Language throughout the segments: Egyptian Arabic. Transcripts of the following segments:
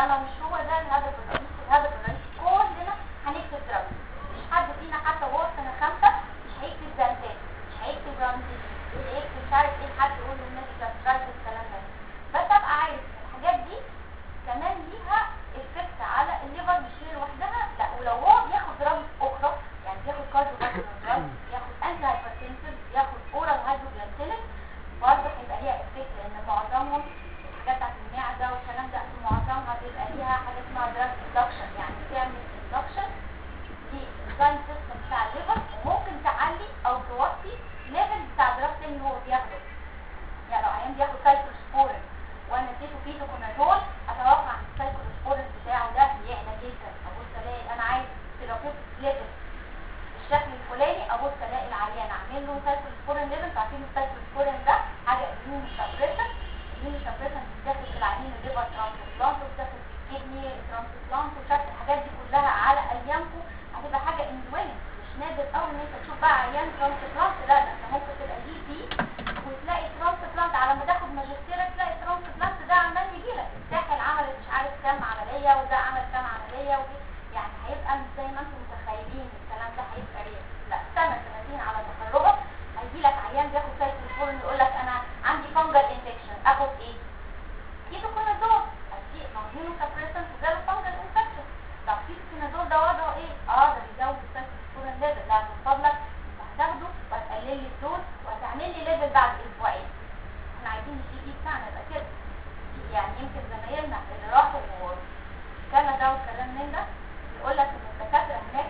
انما مش هو ده الهدف الرئيسي الهدف الرئيسي كلنا هنكتب دراج مش حد فينا حتى وهو في سنه خمسه مش هيكتب زنتات مش هيكتب رمزي مش هيكتب مش عارف ايه حد يقول له الناس جاسترايتس الكلام ده بس ابقى عارف الحاجات دي كمان ليها افكت على الليفر مش هي لوحدها لا ولو هو بياخد دراج اخرى يعني بياخد كارديو دراج بياخد انتي هايبرتنسيف بياخد اورال هايدروجليسيريك برضه هيبقى ليها افكت لان معظمهم الحاجات بتاعت المعده والكلام ده معظمها بيبقى ليها حاجه اسمها دراج اندكشن يعني بتعمل اندكشن للانزيم سيستم بتاع الليفر وممكن تعلي او توطي ليفل بتاع دراج تاني هو بياخده يعني لو عيان بياخد سايكلوسبورين وانا اديته كيتوكونازول اتوقع ان السايكلوسبورين بتاعه ده يعلى جدا ابص الاقي انا عايز ثيرابيوتيك ليفل بالشكل الفلاني ابص الاقي العيان اعمل له سايكلوسبورين ليفل عارفين السايكلوسبورين ده حاجه اميون سبريشن اميون سبريشن بتتاخد في العيانين الليفر ترانسبلانت وبتاخد في الكدني ترانسبلانت وشكل الحاجات دي كلها على ايامكم هتبقى حاجه اندوينت مش نادر قوي ان انت تشوف بقى عيان ترانسبلانت لا ده انت ممكن تبقى ليه بي وتلاقي ترانسبلانت على ما تاخد ماجستيرك تلاقي ترانسبلانت ده عمال يجي لك الساحل عملت مش عارف كام عمليه وده عمل كام عمليه وده يعني هيبقى مش زي ما انتم متخيلين الكلام ده هيبقى ريال لا سنه سنتين على تخرجك هيجي لك عيان بياخد سايكلوفورين يقول لك انا عندي فانجل انفكشن اخد ايه؟ كيتوكونازول ادي ماهينو سبريسنت وجاله فانجل انفكشن طب كيتوكونازول ده وضعه ايه؟ اه ده بيزود السايكلوفورين ليفل لا من فضلك انت هتاخده وهتقلل لي الدوز وهتعمل لي ليفل بعد اسبوعين احنا عايزين الجي بي بتاعنا يبقى كده يعني يمكن زمايلنا اللي راحوا كندا والكلام من ده يقول لك ان الدكاتره هناك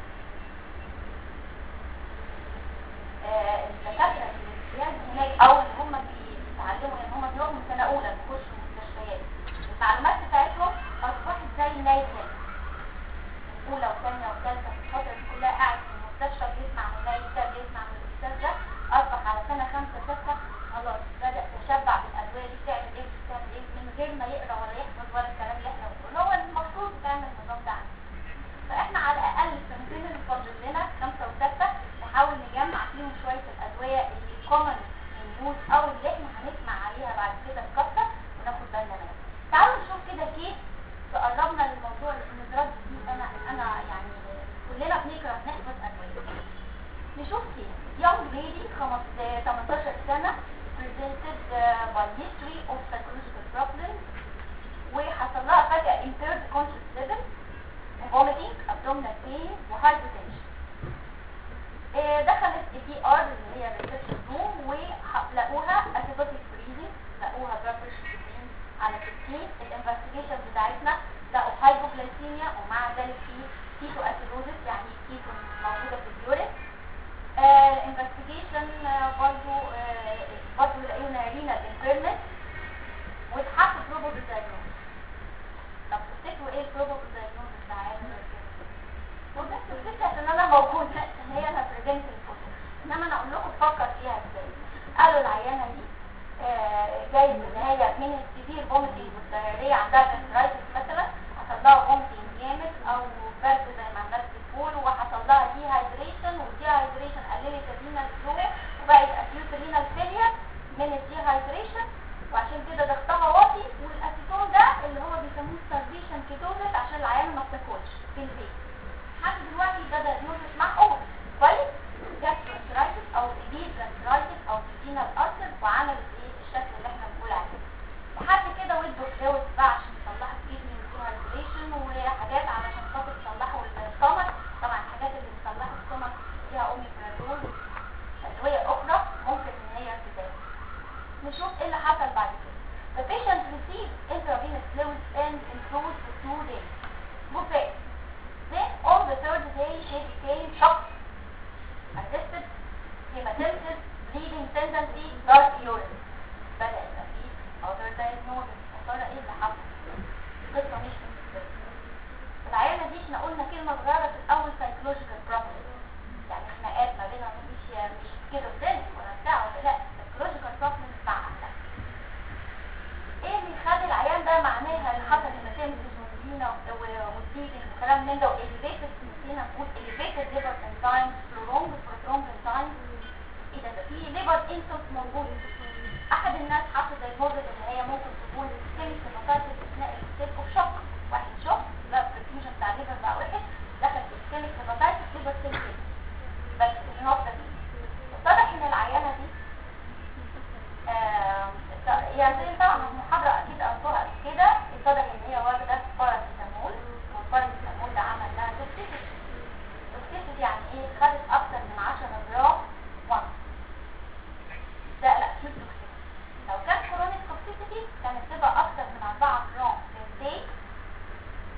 آه، الدكاتره اللي الامتياز هناك او اللي هم بيتعلموا يعني هم بيروحوا من سنه اولى بيخشوا مستشفيات المعلومات بتاعتهم اصبحت زي النايل هنا اولى وثانيه وثالثه في الفتره دي كلها قاعد في المستشفى بيسمع من النايل ده بيسمع من الاستاذ ده اصبح على سنه خمسه سته خلاص بدا تشبع بالادويه دي بتعمل ايه بتعمل ايه من غير ما يقرا ولا يحفظ ولا الكلام اللي احنا بنقوله هو المفروض تعمل النظام ده عندنا فاحنا على الاقل السنتين اللي فاضل لنا خمسه وسته نحاول نجمع فيهم شويه الادويه اللي كومن النيوز او اللي احنا هنسمع عليها بعد كده بكثره وناخد بالنا منها. تعالوا نشوف كده كيس تقربنا للموضوع لان الدراسه دي انا انا يعني كلنا بنكره نحفظ ادويه. نشوف كيس young lady 18 سنه presented uh, by history of psychological problems وحصل لها فجأة impaired conscious level vomiting abdominal pain وhypertension آه، دخلت الدي ار اللي هي الريسبشن روم ولقوها اسيبوتيك بريزنج لقوها بلاد بريشر على 15 الانفستيجيشن بتاعتنا لقوا هايبوغلايسيميا ومع ذلك في كيتو اسيدوزيس يعني كيتو موجوده في اليورين الانفستيجيشن برضه برضه لقينا رينال امبيرمنت واتحط بروبابل دايجنوز طب تفتكروا ايه البروبابل دايجنوز بتاع وده تفتكر عشان انا موجود عشان هي اللي هتريزنت الفوتو انما انا اقول لكم تفكر فيها ازاي قالوا العيانه دي آه، جايز ان هي من السيفير فوميتنج والدايريه عندها جاسترايتس مثلا حصل لها فوميتنج جامد او برد زي ما الناس بتقول وحصل لها دي هايدريشن والدي هايدريشن قللت الرينال فلو وبقت اكيوت رينال فيلير من الدي هايدريشن وعشان كده ضغطها واطي والاسيتون ده اللي هو بيسموه ستارفيشن كيتوزس عشان العيان ما بتاكلش في البيت لحد دلوقتي ده دايجنوزس معقول كويس جاسترايتس او ديزيز جاسترايتس او ديزينال ألسر وعملت ايه الشكل اللي احنا بنقول عليه لحد كده ودوا فلويد بقى عشان يصلحوا الكيدني والديهايدريشن وحاجات علشان خاطر يصلحوا الستومك طبعا الحاجات اللي بتصلح الستومك فيها اوميبرازول ادويه اخرى ممكن ان هي تتاخد نشوف ايه اللي حصل بعد كده The patient received intravenous fluids and improved for two days. Buffet. Then on the third day she became shocked, arrested, hematemesis, bleeding tendency, dark urine. بدأ يبقى فيه other diagnosis. يا ترى ايه اللي حصل؟ القصة مش بالنسبة العيانة دي احنا قلنا كلمة صغيرة في الأول psychological problem. يعني خناقات ما بينها مش مش كده ازاي ولا بتاع ولا لا psychological problem مع أهلها. ايه اللي يخلي العيان ده معناها اللي حصل هيماتيمسيس ومدينة والديدنج وكلام من ده وإليفيتد نسينا نقول إليفيتد ليفر انزايم prolonged prolonged enzyme ايه ده ده في ليفر انسولت موجود احد الناس حط دايجنوزز ان هي ممكن تكون سيستميك هيباتايتس اثناء الستيب اوف شوك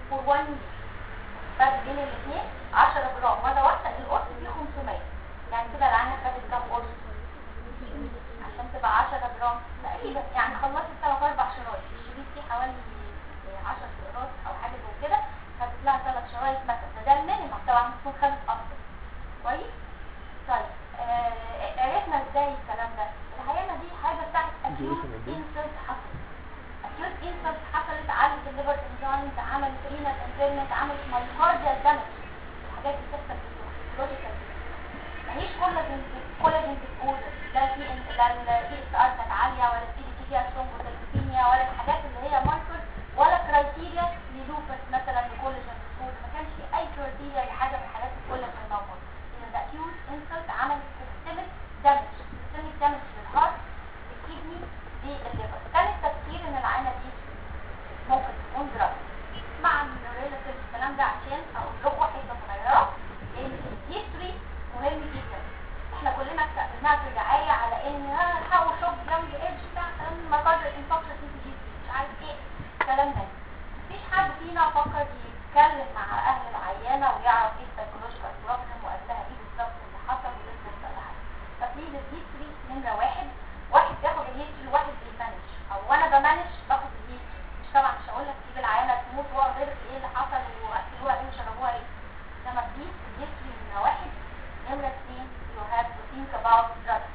فور 1 year فرق بين الاثنين 10 جرام مره واحده القرص فيه 500 يعني كده العينه خدت كام قرص عشان تبقى 10 جرام تقريبا يعني خلصت ثلاث اربع شرايط الشريط فيه حوالي 10 شرايط او حاجه زي كده خدت لها ثلاث شرايط مثلا ده, ده المينيمم طبعا بتكون خدت اكتر كويس طيب آه عرفنا ازاي الكلام ده العينه دي حاجه بتاعت acute insult حصل acute insult حصلت علت الليفر انزيمز عملت رينال انفيرمنت عملت مايوكارديال دامج الحاجات دي بتحصل في الفيزيولوجيكال مفيش كولاجين كولاجين ديسوردر لا في لا الاي اس ار كانت عاليه ولا السي دي تي فيها ثرومبوسيتوبينيا ولا الحاجات اللي هي ماركر ولا كرايتيريا للوبس مثلا لكولاجين ديسوردر ما كانش في اي كرايتيريا لحاجه من الحاجات الكولاجين موجوده اذا ده اكيوت انسلت عملت سيستميك دامج سيستميك دامج للهارت الكدني للليفر كان التفكير ان العينه دي ممكن تكون دراج مع الريلاتيف الكلام ده عشان اقول لكم حته صغيره ان الهيستوري مهم جدا احنا كلنا استقبلناها في الرعايه على ان ها الحقوا شوف يونج ايدج بتاع مصادر انفكشن سي مش عارف ايه الكلام ده مفيش حد فينا فكر يتكلم مع اهل العيانه ويعرف ايه السايكولوجيكال بروبلم وقال لها ايه بالظبط اللي حصل وايه اللي حصل فبليز الهيستوري نمره واحد واحد بياخد الهيستوري وواحد بيمانج او وانا بمانج باخد الهيستوري مش طبعا مش هقول لك تجيب العيانه تموت وهو غير ايه اللي حصل واكلوها ايه وشربوها ايه انما بليز الهيستوري نمره واحد نمرة اثنين you have to think about drugs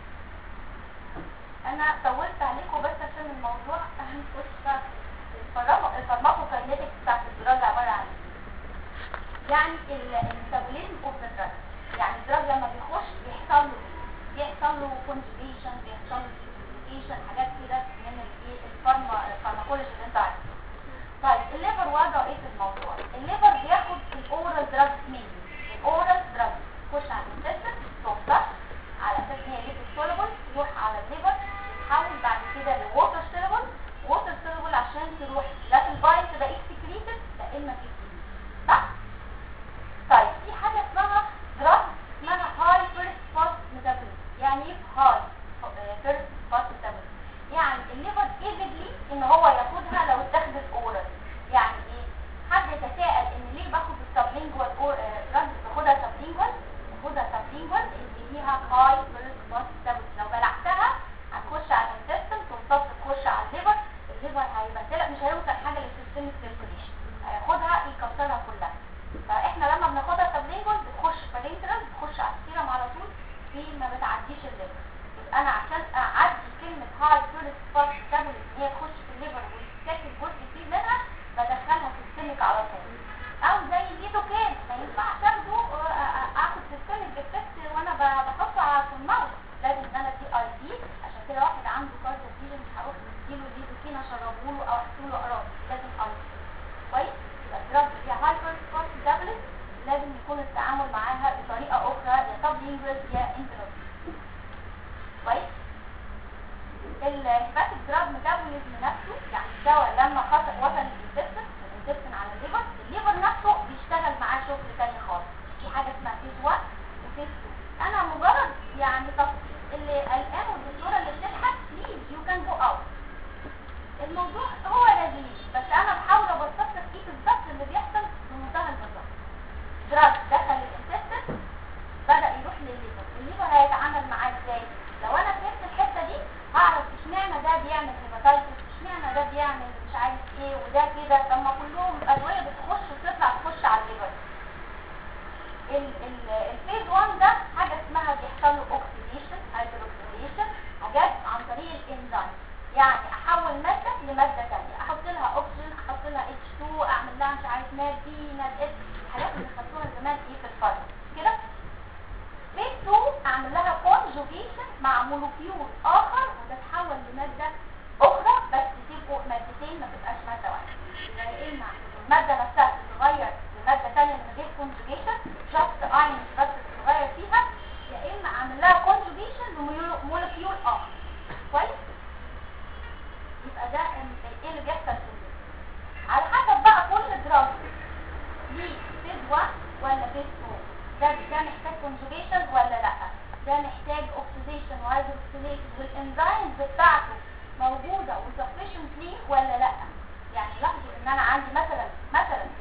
انا طولت عليكم بس عشان الموضوع هنخش الفارماكوكاينيتكس بتاعت الدراج عبارة عن يعني الميتابوليزم اوف ذا دراج يعني الدراج لما بيخش بيحصل له بيحصل له كونجوجيشن بيحصل له سيتيفيكيشن حاجات كده من الايه الفارما الفارماكولوجي اللي انت عارفه طيب الليفر وضعه ايه في الموضوع الليفر بياخد الاورال دراج مني الاورال دراج تخش على الانتستين توصل على اساس ان هي ليبيد سوليبل تروح على الليفر تتحول بعد كده لووتر سوليبل ووتر سوليبل عشان تروح لا في البايل تبقى اكسكريتد لا اما في الكلى صح طيب في حاجه اسمها دراج اسمها هاي فيرست فاست ميتابوليزم يعني ايه هاي فيرست فاست ميتابوليزم يعني الليفر ايفيدلي ان هو ياخدها لو اتاخدت اورال يعني ايه حد يتساءل ان ليه باخد السبلينجوال دراج باخدها سبلينجوال باخدها سبلينجوال اللي فيها هاي فيرست فاست ميتابوليزم لو بلعتها هتخش على الانتستين توصل تخش على الليفر الليفر هيبهدلك مش هيوصل حاجه للسيستميك سيركوليشن هياخدها يكسرها كلها فاحنا لما بناخدها سبلينجوال بتخش بارينترال بتخش على السيرم على طول في ما بتعديش الليفر يبقى انا عشان اعدي كلمه هاي فيرست فاست ميتابوليزم هي تخش في الليفر وتتاكل جزء كبير منها بدخلها سيستميك على طول او زي الليدوكين ما ينفعش اخده اخد سيستميك افكت وانا بحطه على الماوس لازم ان انا دي اي دي عشان كده واحد عنده كارديو فيجن مش هروح اديله الليدوكين اشربه له او احط له اقراص لازم اي دي كويس يبقى الدراج فيها هايبر سبورت دابلت لازم يكون التعامل معاها بطريقه اخرى يا سب لينجوال يا انترافيس كويس الهيباتيك دراج ميتابوليزم نفسه يعني الدواء لما خطأ وصل للانتستين الانتستين على الليفر الليفر نفسه بيشتغل معاه شغل تاني خالص في حاجه اسمها فيز 1 وفيز 2 انا مجرد يعني تفصيل اللي قلقان والدكتوره اللي بتضحك بليز يو كان جو اوت الموضوع هو لذيذ بس انا بحاول ابسط لك ايه بالظبط اللي بيحصل بمنتهى البساطه دراج دخل الانتستين بدا يروح للليفر الليفر هيتعامل معاه ازاي لو انا فهمت الحته دي هعرف اشمعنى ده بيعمل هيباتايتس اشمعنى ده بيعمل مش عارف ايه وده كده طب ما كلهم ادويه بتخش وتطلع تخش على الليفر الفيز 1 ده حاجه اسمها بيحصل له اوكسيديشن هيدروكسيديشن حاجات عن طريق الانزيم يعني احول ماده لماده ثانيه احط لها اوكسجين احط لها اتش 2 اعمل لها مش عارف ناد بي ناد اس الحاجات اللي خدتوها زمان ايه في الفارما كده فيز 2 اعمل لها كونجوجيشن مع مولكيول اخر وتتحول لماده اخرى بس تبقوا مادتين ما تبقاش ماده واحده يبقى يا اما الماده نفسها تتغير لماده ثانيه من غير كونجوجيشن جاست ايون بس تتغير فيها يا اما اعمل لها كونجوجيشن لمولكيول اخر كويس يبقى ده ايه اللي بيحصل في الجسم على حسب بقى كل دراج ليه فيز 1 ولا فيز 2 ده ده محتاج كونجوجيشن ولا لا ده محتاج اوكسيديشن وهيدروكسيليشن والانزيمز بتاعته موجوده وسفشنتلي ولا لا يعني لاحظوا ان انا عندي مثلا مثلا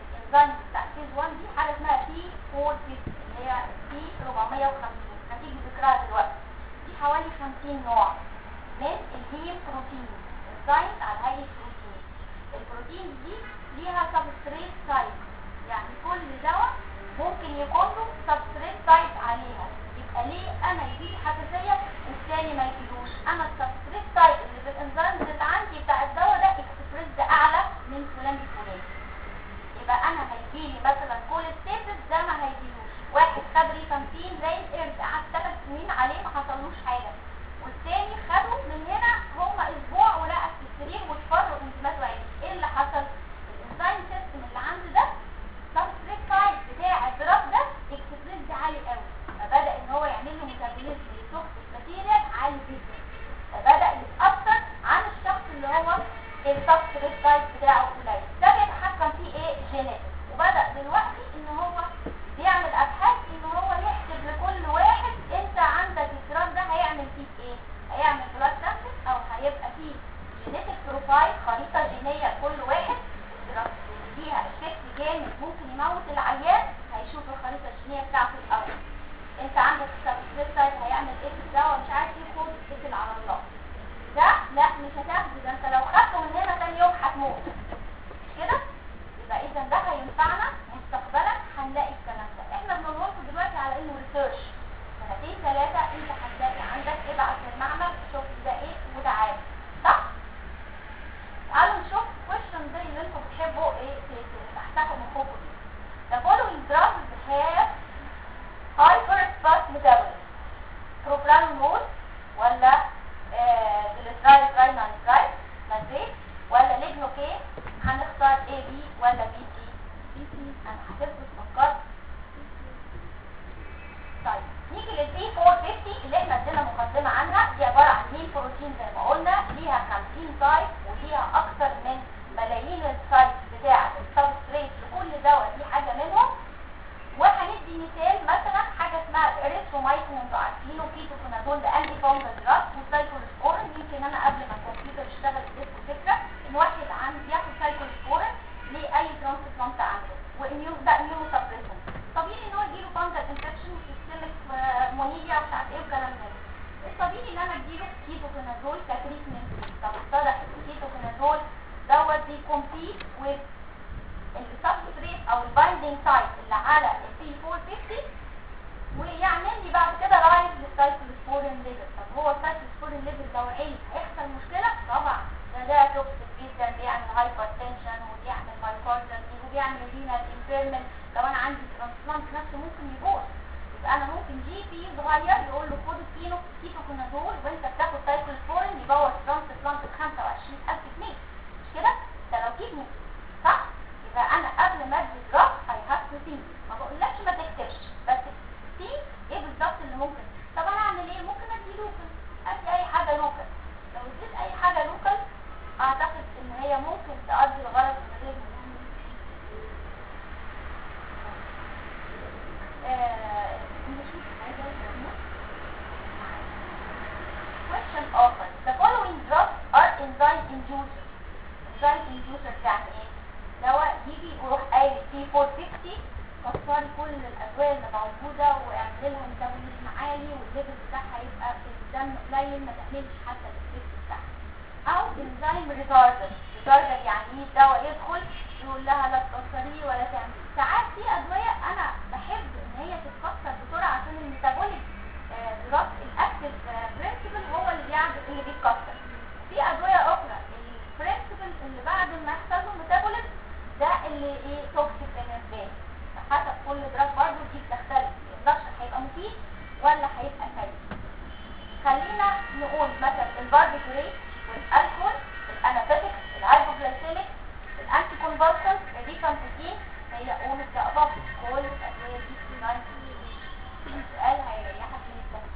50 نوع من الهيم بروتين الساينس على هيئه بروتين البروتين دي ليها سبستريت سايت يعني كل دواء ممكن يكون له سبستريت سايت عليها يبقى ليه انا يجيلي حساسيه والتاني ما يجيلوش انا السبستريت سايت اللي في الانزيمز اللي عندي بتاع الدواء ده اكسبريس اعلى من فلان الفلاني يبقى انا هيجيلي مثلا كل ستيتس ده ما هيجيلوش واحد خد ريفامبين زي القرد قعد ثلاث سنين عليه ما حصلوش حاجه والتاني خده من هنا هم اسبوع ولقى في السرير واتفرج انزيمات وعيش ايه اللي حصل الانزيم سيستم اللي عندي ده سبستريت سايت بتاع الدراج ده اكسبريس ده عالي قوي فبدا ان هو يعمل له ميتابوليزم للتوكسيك ماتيريال عالي جدا فبدا يتاثر عن الشخص اللي هو السبستريت سايت بتاعه قليل ده بيتحكم فيه ايه جينيتك وبدا دلوقتي ان هو بيعمل ابحاث ان هو يحسب لكل واحد انت عندك الدراج ده هيعمل فيك ايه هيعمل بلاد سامبل او هيبقى فيه جينيتك بروفايل خريطه جينيه لكل واحد الدراج اللي فيها افكت جامد ممكن يموت العيان هيشوف الخريطه الجينيه بتاعته الاول انت عندك السبستريت سايت هيعمل ايه في الدواء مش عارف ايه خد اتكل على الله ده لا مش هتاخده ده انت لو خدته من هنا تاني يوم هتموت مش كده يبقى اذا ده هينفعنا مستقبلا هنلاقي الكلام ده احنا بنوركم دلوقتي على انه ريسيرش سنتين ثلاثه انت هتلاقي عندك ابعت للمعمل شوف ده ايه وده عادي صح تعالوا نشوف question زي اللي انتوا بتحبوا ايه ت- ت- تحتكم مخكم دي The following drugs have hyper fast metabolism propranolol ولا جليسرايد تراينالترايد مازيت ولا ليجنوكين هنختار A B ولا B C B C انا هسيبكم تفكروا طيب نيجي للبي 450 اللي احنا ادينا مقدمه عنها دي عباره عن مين بروتين زي ما قلنا ليها 50 تايب وليها اكثر من ملايين السايت بتاعه السبستريت لكل دواء دي حاجه منهم وهندي مثال مثلا حاجه اسمها الاريثرومايسين انتوا عارفينه كيتوكونازول ده انتي فونجل دراج وسايكلوسبورين يمكن انا قبل ما الكمبيوتر يشتغل اديتكم فكره ان واحد عن بياخد سايكلوسبورين لاي ترانسبلانت عنده واميون ده اميون سبريسنت طبيعي ان هو يجيله فانجل انفكشن وسيستمك مونيليا ومش عارف ايه وكلام من ده الطبيعي ان انا اديله كيتوكونازول كتريتمنت طب اتضح ان الكيتوكونازول دوت بيكمبيت وذ السبستريت او البايندينج سايت اللي على البي 450 ويعمل لي بعد كده رايز للسايكلوسبورين ليفل طب هو السايكلوسبورين ليفل لو عالي هيحصل مشكله طبعا ده ده توكسيك جدا بيعمل هايبر تنشن وبيعمل مايكارديال وبيعمل رينال امبيرمنت لو انا عندي ترانسبلانت نفسه ممكن يبوظ يبقى انا ممكن جي بي صغير يقول له خد الكيلو كيتوكونازول وانت بتاخد سايكلوسبورين يبوظ ترانسبلانت ب 25000 جنيه مش كده؟ ده لو كيدني صح؟ يبقى انا قبل ما ادي دراج اي هاف تو ثينك ما بقولكش ما تكتبش بس في ايه بالظبط اللي ممكن طب انا اعمل ايه ممكن ادي لوكال ادي اي حاجه لوكال لو اديت اي حاجه لوكال اعتقد ان هي ممكن تؤدي الغرض من غير آه، نشوف حاجة تانية. Question often. The following drugs are enzyme inducers. Enzyme inducers يعني ايه؟ دواء يجي يروح قايل فيه 450 كسري كل الادويه اللي موجوده واعمل لها ميتابوليزم عالي والليفل بتاعها يبقى في الدم قليل ما تعملش حتى الافكت بتاعها او انزيم ريتاردر ريتاردر يعني ايه دواء يدخل يقول لها لا تكسريه ولا تعملي ساعات في ادويه انا بحب ان هي تتكسر بسرعه عشان الميتابوليك دراج الاكتف برنسبل هو اللي بيعمل اللي بيتكسر في ادويه اخرى البرنسبل اللي بعد ما يحصل له ميتابوليزم ده اللي ايه توكسيك بالنسبه لي فحسب كل دراج برضه دي بتختلف الضغط هيبقى مفيد ولا هيبقى سيء خلينا نقول مثلا الباربيتوريت والالكول الانابيتكس الهايبوجلايسيميك الانتي كونفالسنت الريفامبيتين هي اول ذا اباف كل الادويه دي في ناين السؤال هيريحك من التفكير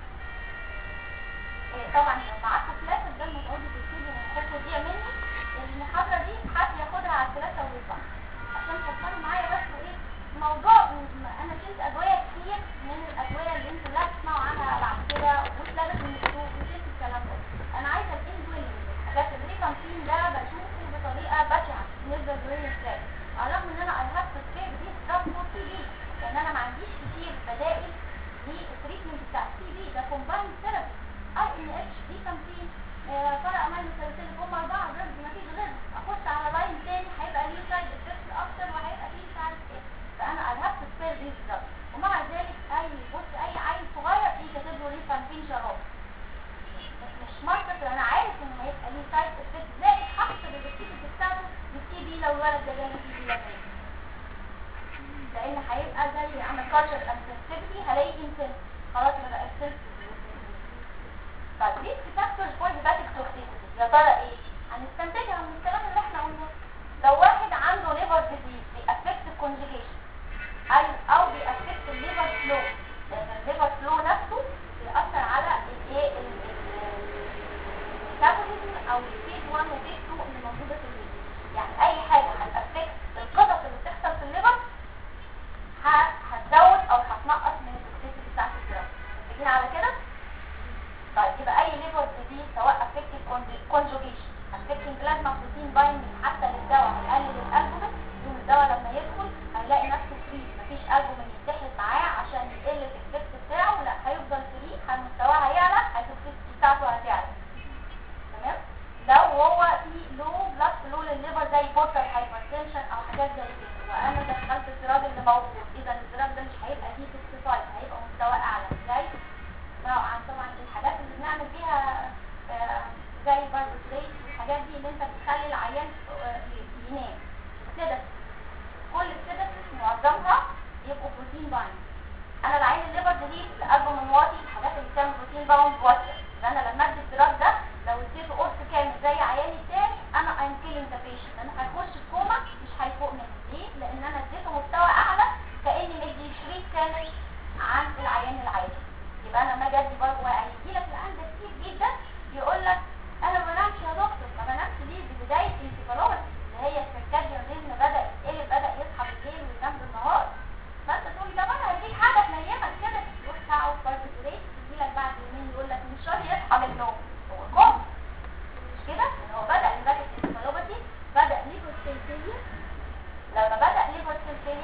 إيه طبعا لو معاكم فلاشه بدل ما تقعدوا تكتبوا وتحطوا دي مني المحاضره دي حد ياخدها على الفلاشه ويطلع عشان تفكروا معايا بس ايه موضوع م- انا شلت ادويه كتير من الادويه اللي انتوا لا تسمعوا عنها بعد كده واتلغت من السوق وشلت الكلام ده انا عايزه الاندوين حاجات الريفامبين ده بشوفه بطريقه بشعه بالنسبه للورين ستراك رغم ان انا اي هاف تو سكيب دي ستراك فور تي بي لان انا ما عنديش كتير بدائل للتريتمنت بتاع التي بي ده كومباين ثيرابي اي ماده زي البي دي لان هيبقى زي عمل كالتشر انسنسيتي هلاقي انسنس خلاص ما بقى طيب ريسك فاكتورز فور هيباتيك توكسيسيتي يا ترى ايه هنستنتجها من الكلام اللي احنا قلناه لو واحد عنده ليفر ديزيز بيأفكت الكونجيجيشن اي او بيأفكت الليفر فلو لان الليفر فلو نفسه بيأثر على الايه الميتابوليزم او الفيز 1 وفيز 2 اللي موجوده في الليفر يعني اي حاجه هتأفكت القصص اللي بتحصل في الليفر ه- هتزود او هتنقص من التوكسيسيتي بتاعت الدراج متفقين على كده طيب يبقى اي ليفر ديزيز سواء افكتنج كونجوجيشن افكتنج بلازما بروتين بايندنج حتى للدواء هيقلل الالبومين يوم الدواء لما يدخل هيلاقي نفسه فري مفيش البومين يتحد معاه عشان يقل الاكسبت بتاعه لا هيفضل فري مستواه هيعلى التوكسيسيتي بتاعته هتعلى تمام لو هو في لو بلاد فلو للليفر زي بورتال هايبرتنشن او حاجات زي كده وانا دخلت الدراج اللي موجود اذا الدراج ده مش هيبقى دي توكسيفايد هيبقى مستواه اعلى ازاي طبعا طبعا الحاجات اللي بنعمل بيها آه، زي الباربوتريت والحاجات دي اللي انت بتخلي العيان آه، ينام كده كل كده معظمها يبقوا بروتين بايند انا العين الليفر دي الالبوم من واطي الحاجات اللي بتعمل بروتين باوند واتر انا لما ادي الدراج ده لو اديته قرص كامل زي عياني التاني انا ايم كيلينج ذا بيشنت انا هيخش في كوما مش هيفوق مني ليه؟ لان انا اديته مستوى اعلى كاني مدي شريط كامل عن العيان العادي يبقى انا لما اجي ادي برضه هيجي لك الان ده كتير جدا يقول لك انا ما بنامش يا دكتور ما بنامش ليه دي بدايه الانتفالوباثي اللي هي السيركاديان ريزم بدا يتقلب بدا يصحى بالليل وينام بالنهار فانت تقول لي طب انا هديك حاجه تنيمك كده تروح ساعه وباربيتوريت يجي لك بعد يومين يقول لك مش راضي يصحى من النوم هو كوم مش كده ان هو بدا الباكت انتفالوباثي بدا ليفر سيل لما بدا ليفر سيل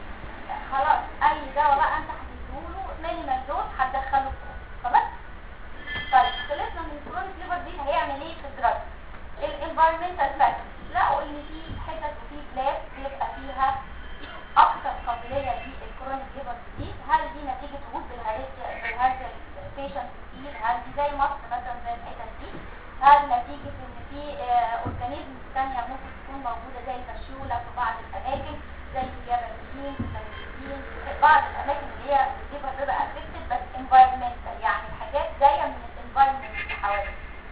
خلاص اي دواء بقى انت هتديهوله مينيمال دوز هتدخله في كوم خلاص طيب خلصنا من الكرونيك ليفر دي هيعمل ايه في الدراج الانفايرمنتال فاكتورز لقوا ان في حتت وفي بلاد بيبقى فيها اكثر قابليه للكرونيك ليفر ديزيز هل دي نتيجه وجود بالهارزل بيشنت كتير هل دي زي مصر مثلا زي الحتت دي هل نتيجه ان في اورجانيزم ثانيه ممكن تكون موجوده زي الفشوله في بعض الاماكن زي اليابانيين الفلبين بعض الاماكن اللي هي الليفر بيبقى افكتد بس انفايرمنتال يعني الحاجات جايه من الانفايرمنت اللي حوالينا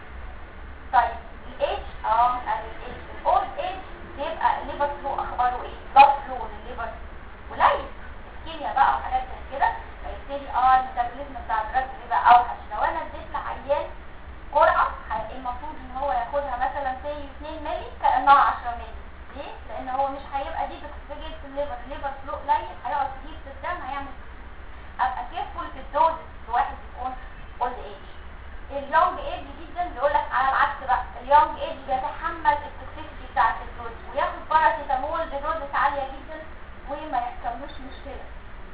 طيب الايدج اه الايدج الاولد ايدج بيبقى الليفر فلو اخباره ايه بلاد فلو للليفر قليل اسكيميا بقى وحاجات زي كده فيبتدي اه الميتابوليزم بتاع الدراج بيبقى اوحش لو انا اديت لعيان جرعه ه- المفروض ان هو ياخدها مثلا سي 2 مللي كانها 10 مللي ليه؟ لان هو مش هيبقى دي توكسيجيت في الليفر الليفر فلو قليل هيقعد كتير في الدم هيعمل ابقى كيرفول في الدوز الواحد يكون اولد ايج اليونج ايج جدا بيقول لك على العكس بقى اليونج ايج بيتحمل التوكسيسيتي بتاعت الدوز وياخد باراسيتامول بدوز عاليه جدا وما يحصلوش مشكله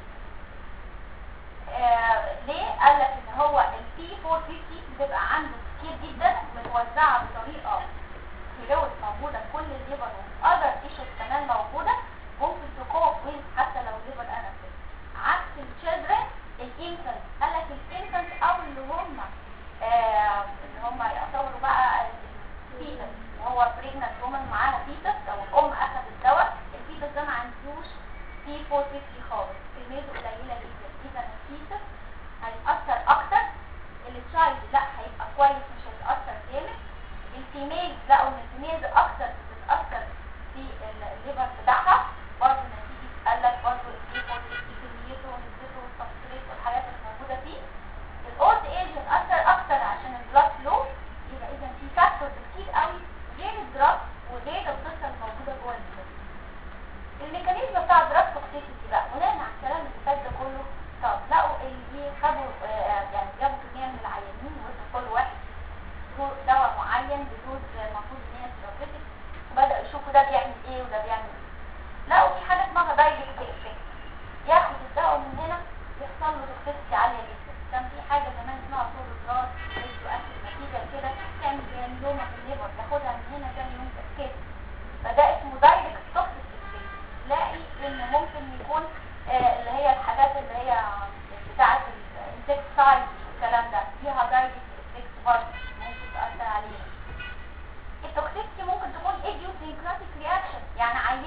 آه ليه قال لك ان هو البي 450 بتبقى عنده كتير جدا متوزعه بطريقه فلويد موجوده في كل الليفر وفي اذر تيشوز كمان موجوده ممكن تقوم ويز حتى لو الليفر انفل عكس التشيلدرن الانفنت قال لك الانفنت او اللي هم آه اللي هم يعتبروا بقى الفيتس وهو بريجننت وومن معاها فيتس لو الام اخذت الدواء الفيتس ده ما عندوش بي 450 خالص كميته قليله جدا اذا الفيتس هيتاثر اكتر التشايلد لا هيبقى كويس مش هيتاثر جامد الفيميل لقوا ان الفيميل اكتر بتتاثر في الليفر بتاعها برضه نتيجه قال لك برضه البي 450 كميته ونسبته والسبستريت والحاجات اللي موجوده فيه الاولد ايج هتاثر اكتر عشان البلاد فلو يبقى اذا في فاكتورز كتير قوي غير الدراج وغير القصه الموجوده جوه الجسم الميكانيزم بتاع الدراج توكسيسيتي بقى بناء على الكلام اللي فات ده كله طب لقوا اللي خدوا آه، يعني جابوا كميه من العيانين وادوا كل واحد دو- دواء معين بدوز المفروض ان هي ثيرابيوتيك وبداوا يشوفوا ده بيعمل ايه وده بيعمل ايه لقوا في حاجه اسمها دايركت افكت ياخد الدواء من هنا يحصل له توكسيسيتي عاليه جدا كان في حاجه زمان اسمها صور الراس ريديو اكتف نتيجه كده تعمل جرانيوما في الليفر ياخدها من هنا تاني يوم تفكير فده اسمه دايركت توكسيك افكت تلاقي ان ممكن يكون آه، اللي هي الحاجات اللي هي بتاعه الانسكتسايد والكلام ده فيها دايركت افكت برضه ممكن تاثر عليها التوكسيكتي ممكن تكون idiosyncratic reaction يعني عيان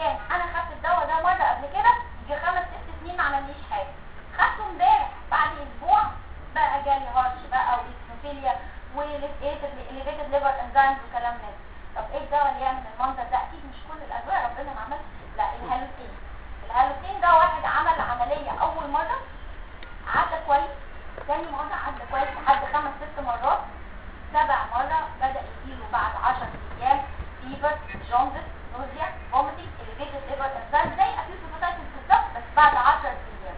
عيان انا خدت الدواء ده مره قبل كده يجي خمس ست سنين ما عمليش حاجه خدته امبارح بعد اسبوع بقى جالي هارش بقى وإسموفيليا والإليفيتد ليفر انزيمز وكلام من ده طب ايه الدواء اللي يعمل المنظر ده اكيد مش كل الادويه ربنا ما عملش لا الهالوسين الهالوسين ده واحد عمل عمليه اول مره عدى كويس تاني مرة عدى كويس لحد خمس ست مرات سبع مرة بدأ يجيله بعد 10 أيام فيبر جوندس نوزيا فوميتنج elevated liver enzyme زي acute hepatitis بالظبط بس بعد 10 أيام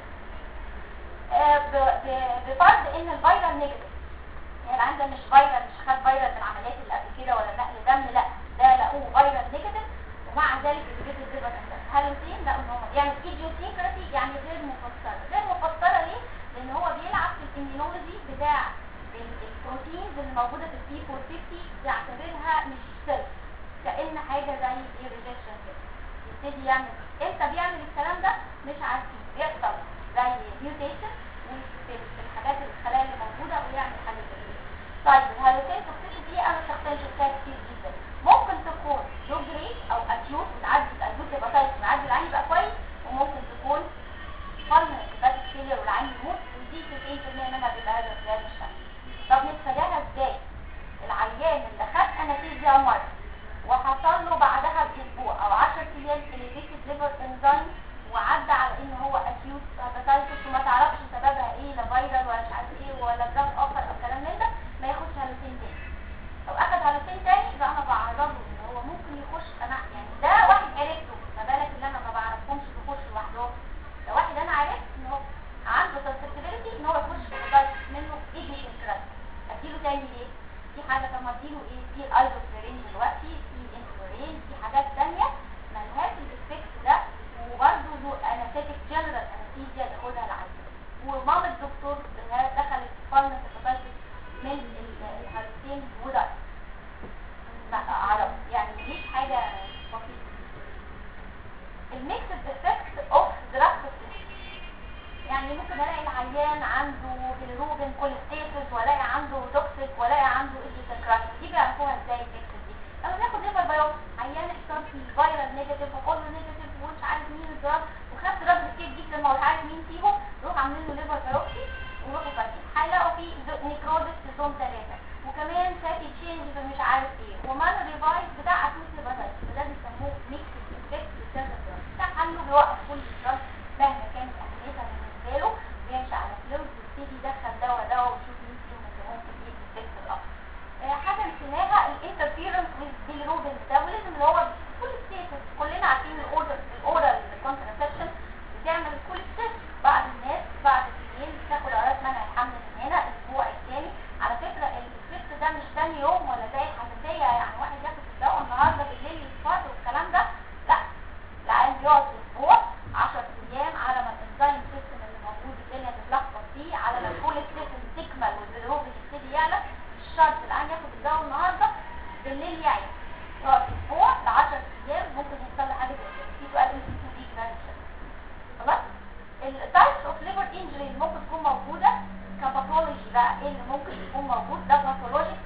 آه، ب- ب- بفرض إن الفيرال نيجاتيف يعني عنده مش فيرال مش خد فيرال من العمليات اللي قبل كده ولا نقل دم لا ده لقوه فيرال نيجاتيف ومع ذلك elevated liver enzyme هالوسين لقوا إن هو يعني idiosyncrasy يعني غير مفسرة غير مفسرة ليه؟ لان هو بيلعب في الاميونولوجي بتاع ال- البروتينز اللي موجوده في البي 450 يعتبرها مش سيلف كان حاجه زي ايه ريجكشن كده يبتدي يعمل امتى بيعمل الكلام ده مش عارفين بيحصل زي ميوتيشن في الحاجات الخلايا اللي موجوده ويعمل حاجه زي كده طيب الهالوسين توكسيسيتي دي انا شخصيا شفتها كتير جدا ممكن تكون لو جريد او اكيوت وتعدي الاكيوت هيباتايتس ويعدي العين يبقى كويس وممكن تكون قلنا الباتيك فيلير والعين يموت ودي 90% منها بيبقى هذا الخلايا مش فاهمة. طب نتفاداها ازاي؟ العيان اللي خد انستيزيا مره وحصل له بعدها باسبوع او 10 ايام elevated liver enzyme وعدى على ان هو acute hepatitis وما تعرفش سببها ايه لا فيرال ولا مش عارف ايه ولا دراج اخر او كلام من ده ما ياخدش هالوسين تاني لو اخد هالوسين تاني يبقى انا بعرضه ان هو ممكن يخش انا يعني ده واحد عرفته ما بالك اللي انا ما بعرفهمش يخش لوحدهم ده واحد انا عرفت ان هو عنده susceptibility ان هو يخش في hepatitis منه idiosyncratic اديله تاني ليه؟ في حاجه طب ما اديله ايه؟ في الايزوفلورين دلوقتي في انفلورين في حاجات تانية ملهاش الافكت ده وبرده له انستيك جنرال انستيزيا ياخدها العيان ومامة الدكتور اللي هي دخلت فارمس هيباتايتس من ال- الهالوسين وده عرب يعني مش حاجه بسيطه الميكسد افكت اوف دراج يعني ممكن الاقي العيان عنده بالروبين كوليستيسيس والاقي عنده توكسيك والاقي عنده ايديوسنكرايتس دي بيعرفوها ازاي الميكسد دي لما بناخد ليفر بايوبسي عيان احتار في فيرال نيجاتيف وكله نيجاتيف ومش عارف مين الدراج وخدت دراج كتير جدا ما هو عارف مين فيهم يروح عاملين له ليفر بايوبسي ويروحوا فاتحين هيلاقوا فيه نيكروزس في زون 3 وكمان فاتي تشينج في مش عارف ايه ومان ريفايز بتاع اكيوت هيباتايتس فده بيسموه ميكسد افكت لكذا دراج ده حله بيوقف كل الدراج مهما كانت اهميتها بالنسبه له ويمشي على فلوس ويبتدي يدخل دواء دواء ويشوف مين فيهم اللي ممكن يدي الافكت الاكتر آه، حاجه نسيناها الانترفيرنس ويز بالروبين ميتابوليزم اللي هو كل ستيتس كلنا عارفين الاورال الاورال كونترسبشن بتعمل كل ست بعض الناس بعد سنين بتاخد علاج منع الحمل من هنا الاسبوع الثاني على فكره الافكت ده مش ثاني يوم ولا زي الحساسيه يعني واحد ياخد الدواء النهارده بالليل يصفر والكلام ده لا العيان بيقعد اسبوع 10 ايام على ما الانزيم سيستم اللي موجود الدنيا تتلخبط فيه على ما الكول سيستم تكمل والبيلروبين يبتدي يعلى مش شرط العيان ياخد الدواء النهارده بالليل يعيا يقعد اسبوع ل 10 ايام ممكن يحصل له حاجه زي كده في سؤال ام سي كيو بيجي بعد الشهر خلاص التايبس اوف ليفر انجريز ممكن تكون موجوده كباثولوجي بقى ايه اللي ممكن يكون موجود ده باثولوجيك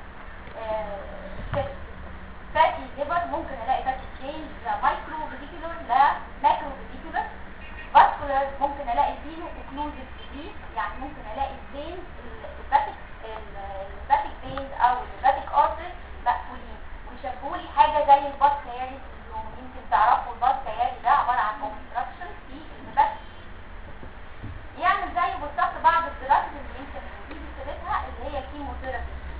فاتي ليفر ممكن الاقي فاتي تشينج لا مايكرو فيديكولر لا ماكرو فيديكولر فاسكولار ممكن الاقي فينو اوكلوزيف ديزيز يعني ممكن الاقي الفين الهيباتيك الهيباتيك فين او الهيباتيك ارتري مقفولين ويشبهوا لي حاجه زي الباس كياري سندروم يمكن تعرفوا الباس كياري ده عباره عن اوبستراكشن في الهيباتيك يعمل زيه بالظبط بعض الدراسات اللي يمكن نجيب سيرتها اللي هي كيموثيرابي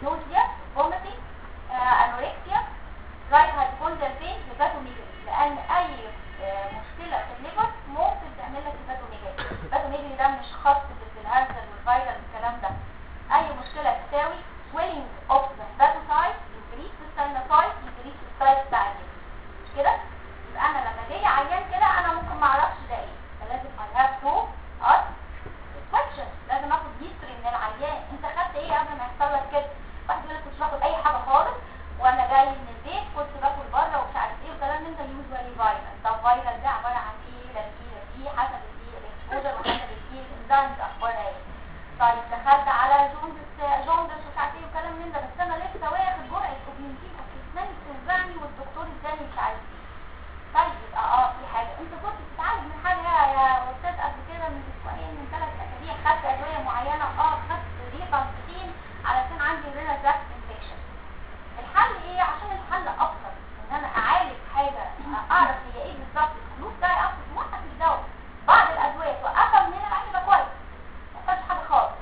نوزيا فوميتنج انوركسيا رايت هايبوكوندريال بين هيباتوميجالي لان اي آه، مشكله في الليفر ممكن تعمل لك هيباتوميجالي الهيباتوميجالي ده مش خاص بالهرزل والفيروس والكلام ده اي مشكله تساوي swelling of the hepatocyte increase the sinusoid increase the size بتاع الليفر مش كده يبقى انا لما جاي عيان كده انا ممكن ما اعرفش ده ايه فلازم I have to ask questions لازم اخد history من العيان انت خدت ايه قبل ما يحصل لك كده واحد يقول لك كنتش باخد اي حاجه خالص وانا جاي من البيت كنت باكل بره ومش عارف ايه وكلام من ده يوجوالي فايرال طب فايرال ده عباره عن ايه لا دي لا دي حسب الايه الاكسبوجر وحسب الايه الانزيمز اخبارها ايه طيب دخلت على جوندس جوندس ومش عارف ايه وكلام من ده بس انا لسه واخد جرعه اوبينتين اصل اسناني بتوجعني والدكتور اداني مش عارف ايه طيب يبقى اه في حاجه انت كنت بتتعالج من حاجه يا استاذ قبل كده من اسبوعين من ثلاث اسابيع خدت ادويه معينه اه خدت ريبامبتين علشان عندي رينا تراكت انفكشن الحل ايه عشان الحل ابسط ان انا اعالج حاجه اعرف هي ايه بالظبط الفلوس ده اصلا موقف الدواء بعض الادويه توقفها من هنا العين يبقى كويس ما يحصلش حاجه خالص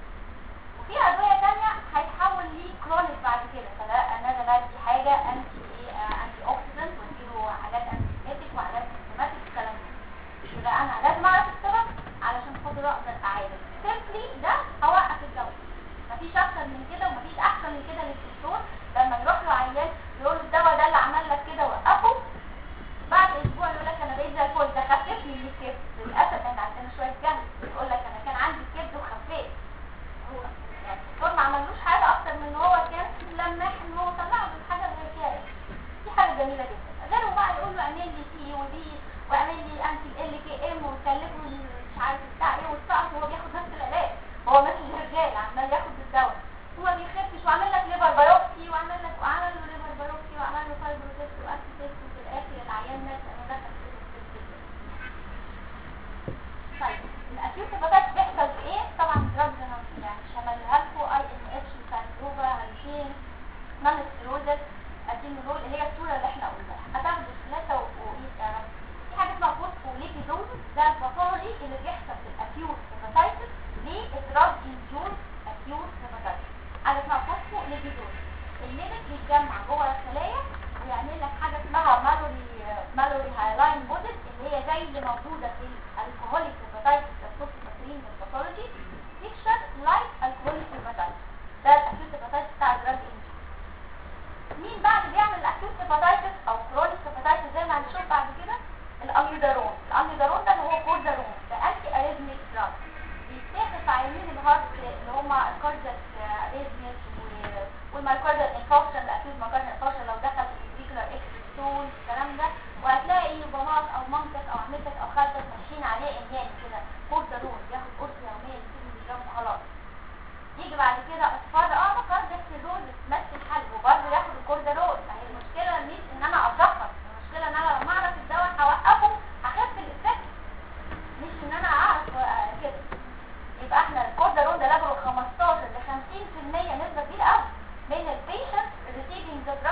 وفي ادويه تانية هيتحول لي كرونيك بعد كده فلا انا ده دي حاجه انتي ايه آه، انتي اوكسيدنت واديله حاجات انتيبيوتيك وحاجات سيستماتيك الكلام ده يبقى انا لازم اعرف السبب علشان خاطر اقدر اعالج سيمبلي ده هوقف الدواء مفيش اكتر من كده ومفيش احسن من كده للدكتور لما يروح له عيان يقول له الدواء ده اللي عمل لك كده وقفه بعد اسبوع يقول لك انا بقيت زي الفل ده خففني من الكبد للاسف احنا عندنا شويه جهل يقول لك انا كان عندي كبد وخفيت هو يعني الدكتور ما عملوش حاجه اكتر من ان هو كان لماح ان هو طلع له الحاجه اللي هي فيها إيه. دي حاجه جميله جدا غيره بقى يقول له اعمل لي سي ودي واعمل لي انتي ال كي ام وكلفه مش عارف بتاع ايه والسقف وهو بياخد نفس العلاج هو مثل الرجال عمال ياخد الدواء هو ما بيخفش وعمل لك ليفر بايوبسي وعمل لك وعمل له ليفر بايوبسي وعمل له فايبروزيست واسي تيست وفي الاخر العيان مات لانه دخل في السيستم طيب الاكيوت هيباتايتس بيحصل في ايه طبعا دراجز انا يعني شملها لكم اي ان اتش ساندروبا هالكين نون ستيرويدال ادينولول اللي هي الصوره اللي احنا قلناها هتاخدوا ثلاثه وايه يعني في حاجه اسمها فوسفوليبيدوزس ده الباثولوجي اللي بيحصل في الاكيوت هيباتايتس لادراج انجوز اكيوت هيباتايتس حاجه اسمها فوسفوليبيدوزس الليبيد بيتجمع جوه الخلايا ويعمل لك حاجه اسمها مالوري مالوري هايلاين بودز اللي هي زي اللي موجوده في الكحوليك هيباتايتس الصوت فاكرين من الباثولوجي بيكشر لايك الكحوليك هيباتايتس ده الاكيوت هيباتايتس بتاع الدراج انجوز مين بقى اللي بيعمل الاكيوت هيباتايتس او كرونيك هيباتايتس زي ما هنشوف بعد كده الاميودارون الاميودارون ده اللي هو كوردارون ده انتي اريزميك دراج بيتاخد في عيانين الهارت اللي هم الكاردياك اريزميك والمايكارديال انفكشن الاكيوت مايكارديال انفكشن لو دخل في الفيكولار اكسستول الكلام ده وهتلاقي باباك او مامتك او عمتك او خالتك ماشيين عليه انهان كده كوردارون بياخد قرص يوميا 2 ملي جرام وخلاص يجي بعد كده اصفار اه كاردياكسيدول نفس الحل وبرضه ياخد الكوردارول ما هي المشكله مش ان انا اشخص المشكله ان انا لما اعرف الدواء هوقفه هخف الافكت مش ان انا اعرف آه، كده يبقى احنا الكوردارول ده ليفل 15 ل 50% نسبه كبيره قوي من البيشنت receiving the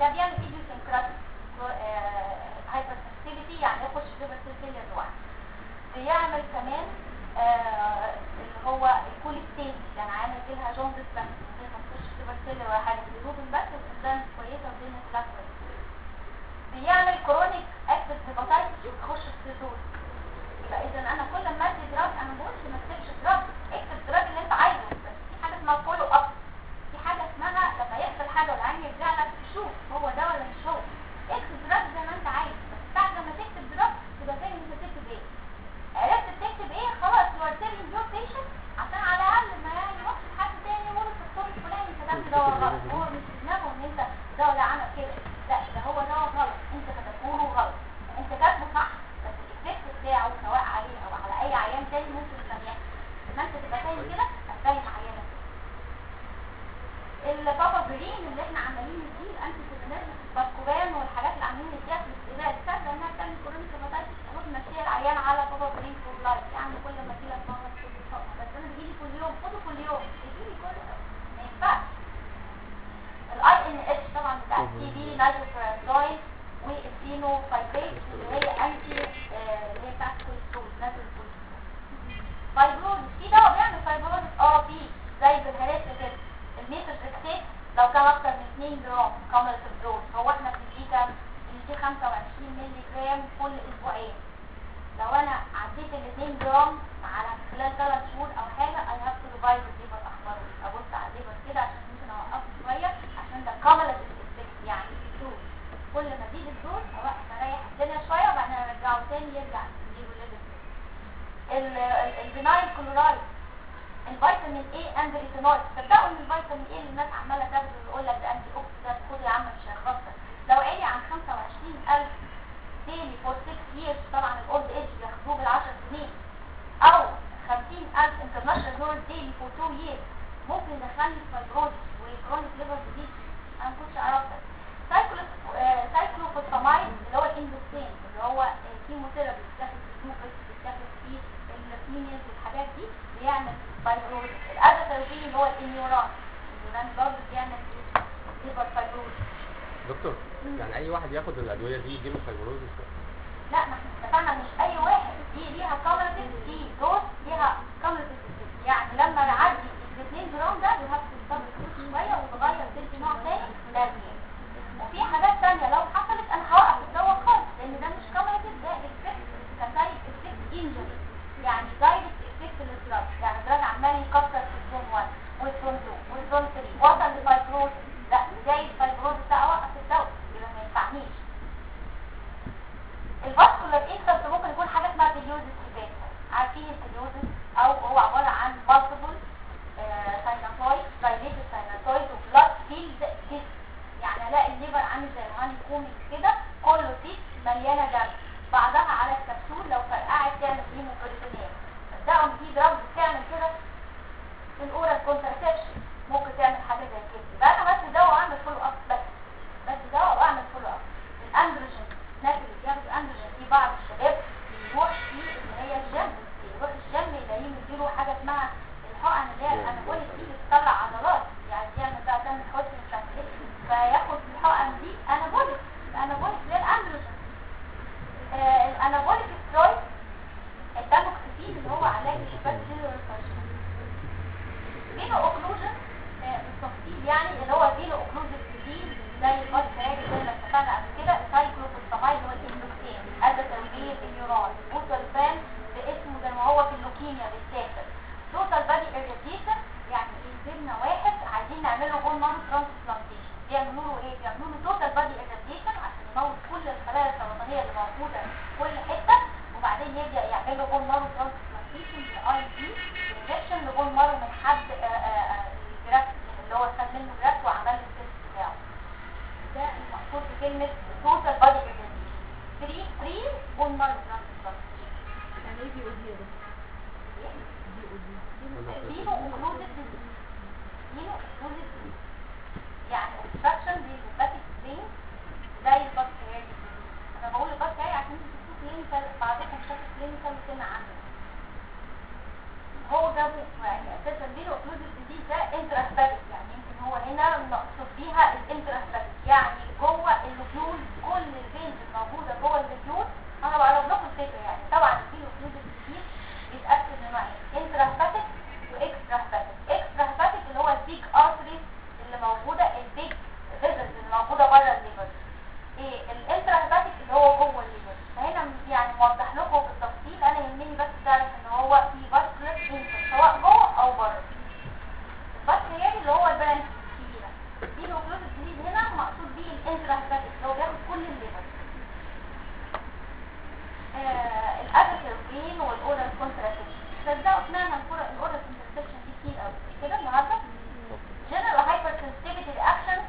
ده بيعمل ايديوسنكراتيك هايبر سنسيتيفيتي يعني يخش في ليفر سيل فيلير لوحده بيعمل كمان آه اللي هو الكوليستيز يعني عامل لها جوندس بس من غير ما تخش في ليفر سيل ولا حاجه بيروبن بس والانزيم كويسه والدنيا كلها كويسه بيعمل كرونيك اكتف هيباتايتس وتخش في سيزوز يبقى اذا انا كل ما ادي دراج انا ما بقولش ما تكتبش دراج اكتب الدراج اللي انت عايزه بس في حاجه اسمها فولو اب في حاجه اسمها لما يحصل حاجه والعين يرجع لك تشوف هو ده ولا مش هو اكتب دراج زي ما انت عايز بس بعد ما تكتب دراج تبقى فاهم انت تكتب ايه عرفت تكتب ايه خلاص يو ار تيلينج يور بيشنت عشان على الاقل ما يروحش لحد تاني يقول الدكتور الفلاني انت كتبت دواء غلط هو مش في دماغه ان انت الدواء ده عمل كده لا ده هو دواء غلط انت كتبته له غلط انت كاتبه صح بس الايفكت بتاعه سواء عليه او على اي عيان تاني ممكن كان يحصل لما انت تبقى فاهم كده هتفهم عيانك البابا برين اللي احنا عمالين نديه الانتي سيتنيرفس الباسكوبان والحاجات اللي عاملين نديها في الاستقبال تصدق انها بتعمل كورونيك هيباتايتس المفروض نمشيها العيان على بابا برين فور لايف يعني كل ما تجي لك مره تقول لي طب بس انا بيجي لي كل يوم خده كل يوم بيجي لي كل ما ينفعش الاي ان اتش طبعا بتاع التي بي نايتروفيرازوين والفينو فايبريت اللي هي انتي آه، اللي هي بتاعت كوليسترول نازل كوليسترول فايبروز في دواء بيعمل فايبروز اه في زي بالهرس كده الميثوتريكسيت لو كان اكتر من 2 جرام كوميولاتيف دوز هو احنا بنديه كام؟ بنديه 25 مللي جرام كل اسبوعين لو انا عديت ال 2 جرام على خلال 3 شهور او حاجه اي هاف تو ريفايز الليفر اخباره ابص على الليفر كده عشان ممكن اوقفه شويه عشان ده كوميولاتيف افكت يعني دوز كل ما ازيد الدوز اوقف اريح الدنيا شويه وبعدين ارجعه تاني يرجع يجيبه ليفل البنايل كلورايد الفيتامين اي اند ريتينول تصدقوا ان الفيتامين اي اللي الناس عماله تاخده ويقول لك ده انتي اوكسيدانت خد يا عم مش هيخسر لو عالي عن 25000 ديلي فور 6 years طبعا الاولد ايج بياخدوه بال 10 سنين او 50000 انترناشونال دول ديلي فور 2 years ممكن يدخلني في فايبروزس وكرونيك ليفر ديزيز انا ما كنتش اعرفها سايكلوفوسفامايد اللي هو الاندوستين اللي هو كيموثيرابي بتاخد في الجلوكوز بتاخد في الفينيلز والحاجات دي بيعمل فايبروزس الادوتربين اللي هو الانيوران الانيوران برضه بيعمل ليفر فايبروزس دكتور يعني اي واحد ياخد الادويه دي يجيله فايبروزس لا ما احنا اتفقنا مش اي واحد دي ليها كاميرتيف دي دوز ليها كاميرتيف يعني لما يعدي ال 2 جرام ده بيهاف تستخدم شويه وتغير تدي نوع تاني لازم وفي حاجات تانية لو حصلت انا هوقف الدواء خالص لان ده مش كاميرتيف ده افكت كدايركت افكت انجري يعني دايركت افكت للدراج يعني الدراج عمال يكسر في الزون 1 والزون 2 والزون 3 وصل لفايبروز لا جاي الفايبروز ده اوقف الدواء يبقى ما ينفعنيش الفاسكولار انسلت ممكن يكون حاجه اسمها بليوزس ايفنت عارفين البليوزس او هو عباره عن مالتيبل سايناتويد دايليتد سايناتويد وبلاد فيلد ديس يعني الاقي الليفر عامل زي الهاني كومينج كده كله ديس مليانه دم بعدها على الكبسول لو فرقعت تعمل هيموبريتونيا صدقوا ان في دراج بتعمل كده في الاورال كونترسبشن ممكن تعمل حاجه زي كده يبقى انا بس دواء واعمل فولو اب بس بس دواء واعمل فولو اب الاندروجين الناس اللي بياخدوا اندروجين في بعض الشباب بيروح في اللي هي الجيم يروح الجيم يلاقيه مديله حاجه اسمها الحقن اللي هي الانابوليك دي بتطلع عضلات يعني يعمل بقى تعمل حسن مش عارف ايه فياخد الحقن دي انابوليك الانابوليك اللي هي الاندروجين آه الانابوليك سترويد التاموكسيفين اللي هو علاج الشباب سيلولار فينو اوكلوجن بالتفصيل يعني اللي هو فينو اوكلوجن جديد زي الفاس هادي زي ما اتفقنا قبل كده السايكلوفوسفامايد اللي هو الاندوكسين ادى تنبيه النيورون بوتولفان باسمه زي ما هو في اللوكيميا بالسافر توتال بادي اريديشن يعني جبنا واحد عايزين نعمل له بون مارو ترانسبلانتيشن بيعملوا له ايه؟ بيعملوا له توتال بادي اريديشن عشان يموت كل الخلايا السرطانيه اللي موجوده في كل حته وبعدين يبدا يعمل له بون مارو ترانسبلانتيشن باي دي انجكشن لبون مارو من حد الجرافت اللي هو خد منه جرافت وعمل له التست بتاعه ده المقصود بكلمه توتال بادي اريديشن فري فري بون مارو ترانسبلانتيشن يعني ايه دي اودي ده دي اودي فينو اوكلوزيف ديزيز فينو اوكلوزيف ديزيز يعني obstruction للباتيك برين زي البكتيريا انا بقول البكتيريا عشان انتوا تشوفوا كلينيكال بعضكم شافوا كلينيكال وسمع عنه هو جابه يعني اساسا فينو اوكلوزيف ديزيز ده انتراستاتيك يعني يمكن هو هنا مقصود بيها الانتراستاتيك يعني جوه ايه الانترا اللي هو جوه الليفر فهنا يعني موضح لكم بالتفصيل انا يهمني بس تعرف ان هو في فاسكولار انتر سواء جوه او بره الفاسكولار اللي هو البرانش الكبيره دي نوكلوز الجديد هنا مقصود بيه الانترا اللي هو بياخد كل الليفر آه الادرينالين والاورال كونتراسبشن صدقوا سمعنا الكرة الاورال كونتراسبشن دي كتير قوي كده النهارده جنرال هايبر سنسيتيفيتي رياكشن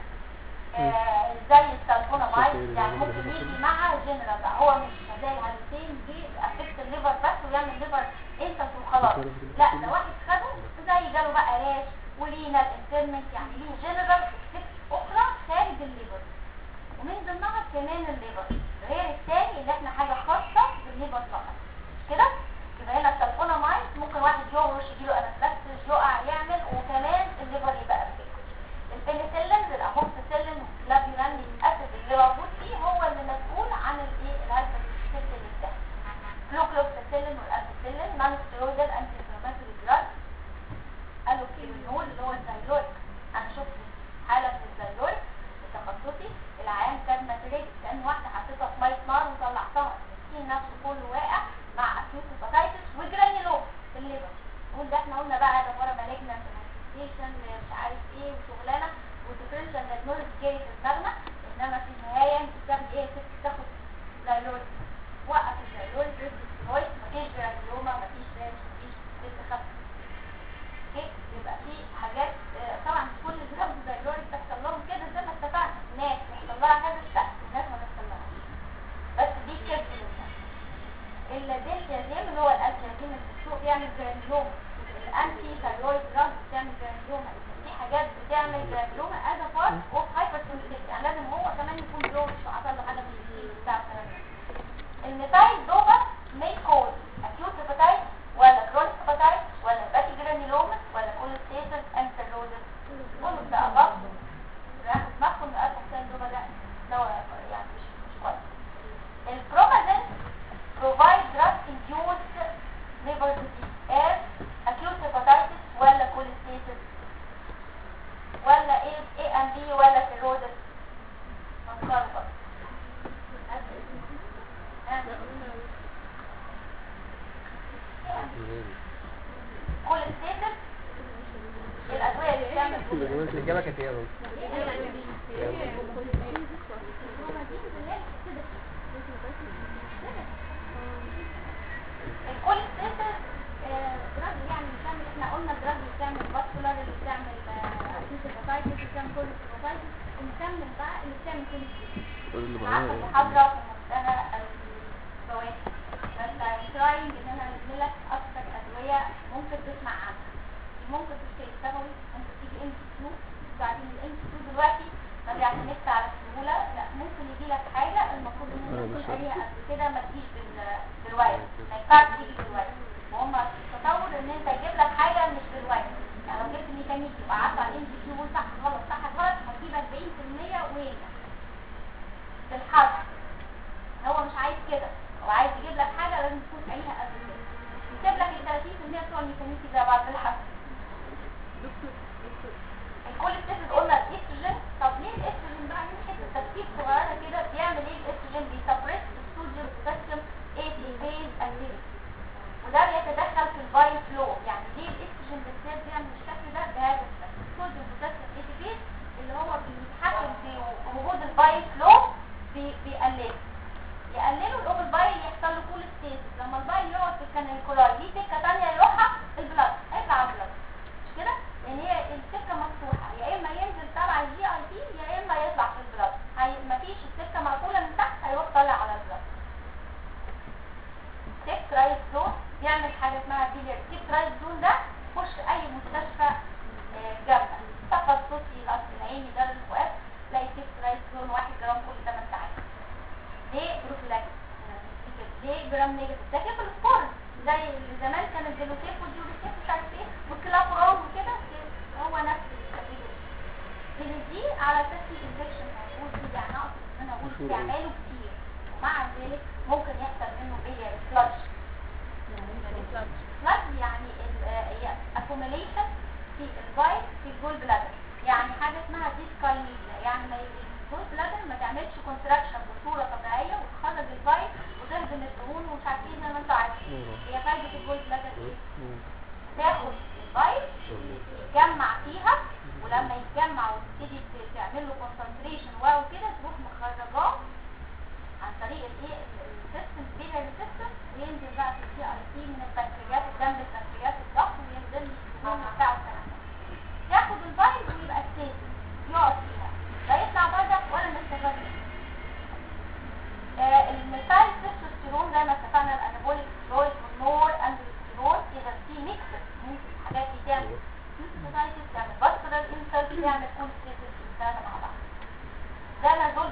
زي السلفونامايد يعني ممكن يجي مع جنرال بقى هو مش زي الهالوسين دي افكت الليفر بس ويعمل ليفر انسنت وخلاص لا ده واحد خده زي جاله بقى راش ولينا الانترمنت يعني ليه جنرال افكت اخرى خارج الليفر ومن ضمنها كمان الليفر غير التاني اللي احنا حاجه خاصه بالليفر فقط مش كده يبقى هنا السلفونامايد ممكن واحد يهرش يجيله انافلاكسس يقع يعمل وكمان الليفر يبقى افكت البنسلين الاموكسيسيلين والكلابيرانيك اسيد اللي موجود فيه هو اللي مسؤول عن الايه الهايبرسيستم ده فلوكلوكسيسيلين والامبيسيلين نون ستيرويدال انتي انفلاماتوري دراج الوكيرينول اللي هو الزايلويك انا شفت حاله من الزايلويك تخصصي العيان كان ماتريك كان واحده حطيتها في ميه نار وطلعتها المسكين نفسه كله واقع مع اكيوت هيباتايتس وجرانيلوم في الليفر نقول ده احنا قلنا بقى ده بره مالجنانت مانيفستيشن مش عارف ايه وشغلانه وديفرنشال دايجنوستيك جاي في دماغنا انما في النهايه انت بتاخد ايه ست تاخد زايلويد وقف الزايلويد ريد ستيرويد مفيش جرانيلوما مفيش رانش مفيش ست خف اوكي يبقى في حاجات آه، طبعا مش كل الدراج الزايلويد بتحصل لهم كده زي ما اتفقنا ناس بيحصل لها هذا الشأن وناس ما بيحصلهاش بس دي كيف الدلتازيم اللي هو الالتازيم اللي في السوق بيعمل جرانيلوما الانتي ثايرويد دراج بتعمل جرانيلوما دي حاجات بتعمل جرانيلوما از بارت اوف هايبر يعني لازم هو كمان يكون بلو مش حصل له حاجه في الجين بتاع الكلام ده الميثايل دوبا may cause acute hepatitis ولا chronic hepatitis ولا hepatic granulomas ولا cholestasis and cirrhosis كل ده above راح دماغكم ان الميثايل دوبا ده دواء يعني مش مش كويس البرومازين provide drug induced liver disease as acute hepatitis ولا cholestasis ولا ايه ايه ام بي ولا cirrhosis فكروا بقى ها؟ cholestasis الادويه اللي بتعمل الإجابة كانت إيه يا دكتور؟ الكوليستيتس دراج يعني بتعمل احنا قلنا دراج اللي بتعمل فاسكولار اللي بتعمل اكيوت هيباتايتس اللي بتعمل كوليس هيباتايتس ونكمل بقى اللي بتعمل كوليستيتس عارفه المحاضره في نفسها الفوائد بس I'm trying ان انا انزل لك اكتر ادويه ممكن تسمع عنها دي ممكن تشتري الثانوي ممكن تيجي ام سي كيو وبعدين الام سي كيو دلوقتي ما بيعتمدش على السهوله لا ممكن يجي لك حاجه المفروض ان انت تكون قاريها قبل كده ما تجيش بال- بالواير ما ينفعش تيجي بالواير وهم التطور ان انت تجيب لك حاجه مش بالواير يعني لو جبت ميكانيكي وقعدت على الام سي كيو صح غلط صح غلط هتجيب 40% وين بالحرف هو مش عايز كده هو عايز يجيب لك حاجه لازم تكون قاريها قبل كده يسيب لك ال 30% بتوع الميكانيكي زي بعض بالحرف الكوليستيرول قلنا الاستروجين طب ليه الاستروجين بقى من حته تفكير صغيره كده بيعمل ايه الاستروجين بيسبريس الصوديوم بوتاسيوم اي تي فيز اكتيفيتي وده بيتدخل في الباي فلو يعني ليه الاستروجين بالذات بيعمل الشكل ده بهذا الشكل الصوديوم بوتاسيوم اي تي فيز اللي هو بيتحكم في وجود الباي فلو بي- بيقلله يقللوا الاوفر باي يحصل له كول ستيز لما الباي يقعد في الكانيكولاي ليه سكه ثانيه يروحها البلاد هيطلع على البلاد مش كده لان هي السكه مفتوحه يا اما ينزل تبع الجي اي تي يا اما يطلع في البلاد هي مفيش السكه مقفوله من تحت هيروح طالع على البلاد تيك رايت زون يعمل حاجه اسمها بيلير تيك رايت زون ده خش اي مستشفى آه، جنبك تخصصي الاصل العيني ده للفؤاد تلاقي تيك رايت زون 1 جرام كل 8 ساعات ليه بروفلاكس ليه جرام نيجاتيف ده كيف السبور زي اللي زمان كان الجلوتيف والجلوتيف مش عارف ايه والكلابورام وكده هو نفس الكاتيجوري اللي دي على اساس الانفكشن موجود دي يعني اقصد ان انا اقول بيعملوا كتير ومع ذلك ممكن يحصل منه ايه فلاش فلاش يعني اكوميليشن في الفايت في الجول بلادر يعني حاجه اسمها ديسكاينيزيا يعني ما الجول بلادر ما تعملش كونتراكشن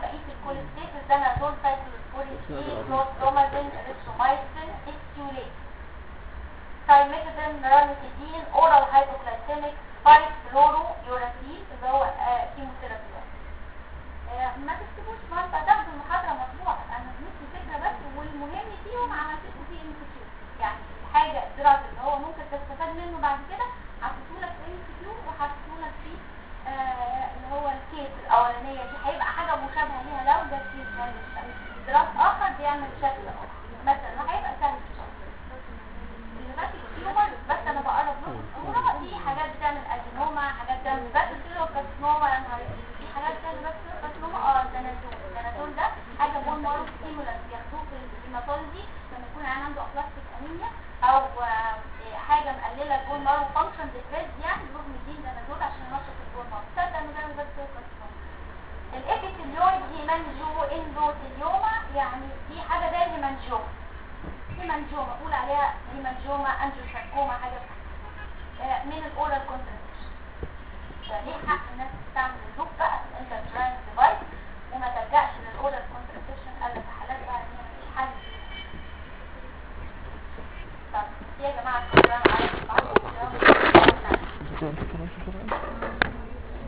بقيه الكوليستيتس ده نازول سايكلوسبورين كلوسترومازين اريثرومايسين استيوليت تايميتادين رانيتيدين اورال هايبوكلايسيميك سبايك فلورو يوراسيل اللي هو آه، كيموثيرابي آه، ما تكتبوش ما انت هتاخدوا المحاضره مطبوعه انا مديتكم فكره بس والمهم فيهم عملت لكم فيه ام كيو يعني الحاجه الدراسه اللي هو ممكن تستفاد منه بعد كده حطيته لك في ام كيو وحطيته لك في آه، اللي هو الكيس الاولانيه دي هيبقى حاجه مشابهه ليها لو ده كيس دراسه اخر بيعمل شكل اخر مثلا هيبقى سهل شويه اللي بس التيومر بس انا بقرب لكم الصوره دي حاجات بتعمل ادينوما حاجات بتعمل بس كارسينوما يا نهار أسود. دي حاجات بتعمل بس كارسينوما اه الدناتول الدناتول ده حاجه بون مارو ستيمولانت بياخدوه في الهيماتولوجي لما يكون العيان عنده ابلاستيك انيميا او آه، حاجه مقلله البون مارو فانكشن ديكريز يعني بيروح مدين دناتول عشان ينشط البون مارو تصدق انه بيعمل بس كارسينوما الابيثيليويد هيمانجو اندوثيليوما يعني دي حاجه زي الهيمانجوما هيمانجوما قول عليها هيمانجوما انجيوساركوما حاجه آه، من الاورال كونتريبيوشن ليه حق الناس تستعمل